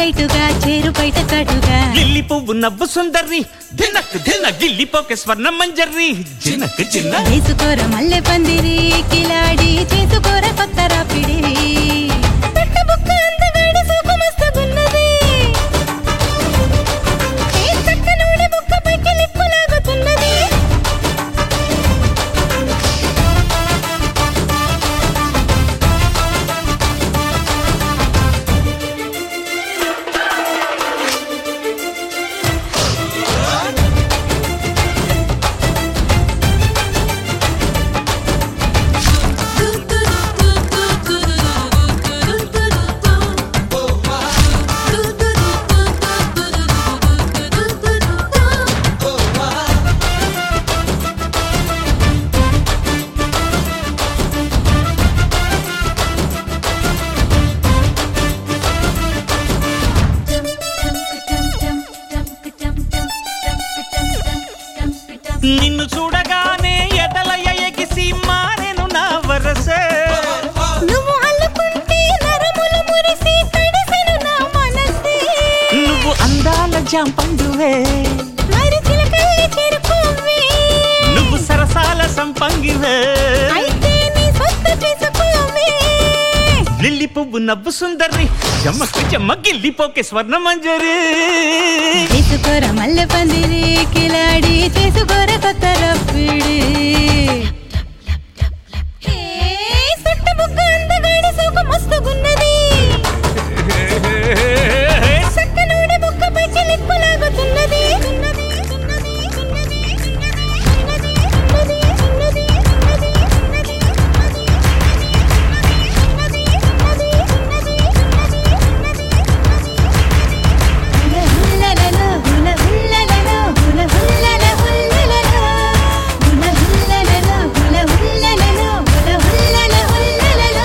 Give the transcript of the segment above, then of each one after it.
లైటుగా చేరు బయట కటుగా లిల్లి పువ్వు నవ్వు సుందర్రి దినక్ దిన గిల్లిపోకే స్వర్ణ మంజర్రి చిన్నకు చిన్న వేసుకోర మల్లె పందిరి కిలాడి చేసుకోర కొత్త రాపిడి పట్టబుక్క అందగాడి సూపమస్తగున్నది. ఏ చక్కనోడి బుక్క పైకి లిప్పు లాగుతున్నది. నిన్ను చూడగానే ఎదలయ ఎగిసి మారెను నా వరసే నువ్వు అల్లుకుంటే నరములు మురిసి తడిసెను నా మనసే. నువ్వు అందాల జాంపండువే మరి చిలకల్లి చేరుకోవే. నువ్వు సరసాల సంపంగివే అయితే నీ సొత్తు చేసుకోవే. లిల్లి పువ్వు నవ్వు సుందర్రి జమ్మకు జమ్మ గిల్లిపోకే స్వర్ణ మంజరి చేసుకోర మల్లె పందిరి కిలాడి చేసుకోర కొత్త రప్పిడి హే, సుట్ట బుగ్గ అందగాడి సోకు మస్తుగున్నది. చక్కనోడి బుక్క పైకి లిప్పు లాగుతున్నది. ఉన్నది, ఉన్నది, ఉన్నది, ఉన్నది, ఉన్నది, ఉన్నది, ఉన్నది, ఉన్నది, ఉన్నది, ఉన్నది, ఉన్నది, ఉన్నది, ఉన్నది, హులహుల్లలలో, హులహుల్లలలో, హులహుల్లల, హుల్లలలో. హులహుల్లలలో, హులహుల్లలలో, హులహుల్లల, హుల్లలలో.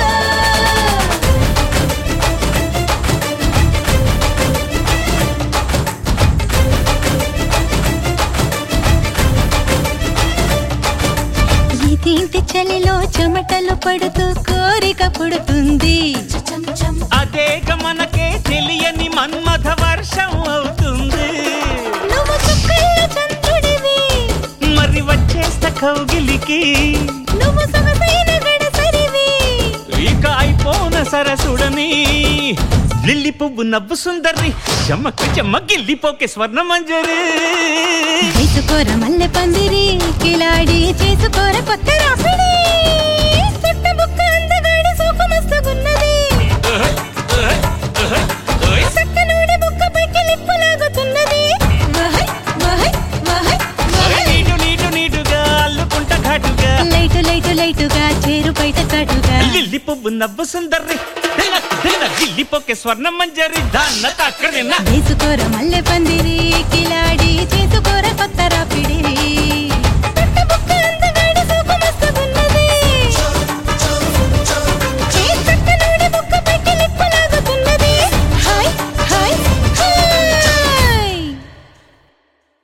ఇదేంటి చలిలో చెమటలు పడుతూ కోరిక పుడుతుంది అదేగ మనకే తెలియని మన్మథ వర్షం అవుతుంది నువ్వు చుక్కల్లో చంద్రుడివి మరి వచ్చేస్త కౌగిలికి నువ్వు సొగసైన గడసరివి ఇక అయిపోన సరసుడని లిల్లి పువ్వు నవ్వు సుందర్రి జమ్మకు జమ్మ గిల్లిపోకే స్వర్ణ మంజరి చేసుకోర మల్లె పందిరి కిలాడి చేసుకోర కొత్త రాపిడి సుట్ట బుక్క అందగాడి సోకు మస్తుగున్నది చక్కనోడి బుక్క పైకి లిప్పు లాగుతున్నది వహయ్, వహయ్, వహయ్, వహయ్. నీటు నీటు నీటుగా అల్లుకుంట ఘాటుగా లైటు లైటు లైటుగా చేరు బయట కటుగా లిల్లి పువ్వు నవ్వు సుందర్రి దిన దిన గిల్లిపోకే స్వర్ణ మంజరి దాన్న తక్కడిన వేసుకోర మల్లె పందిరి కిలాడి చేసుకోర కొత్త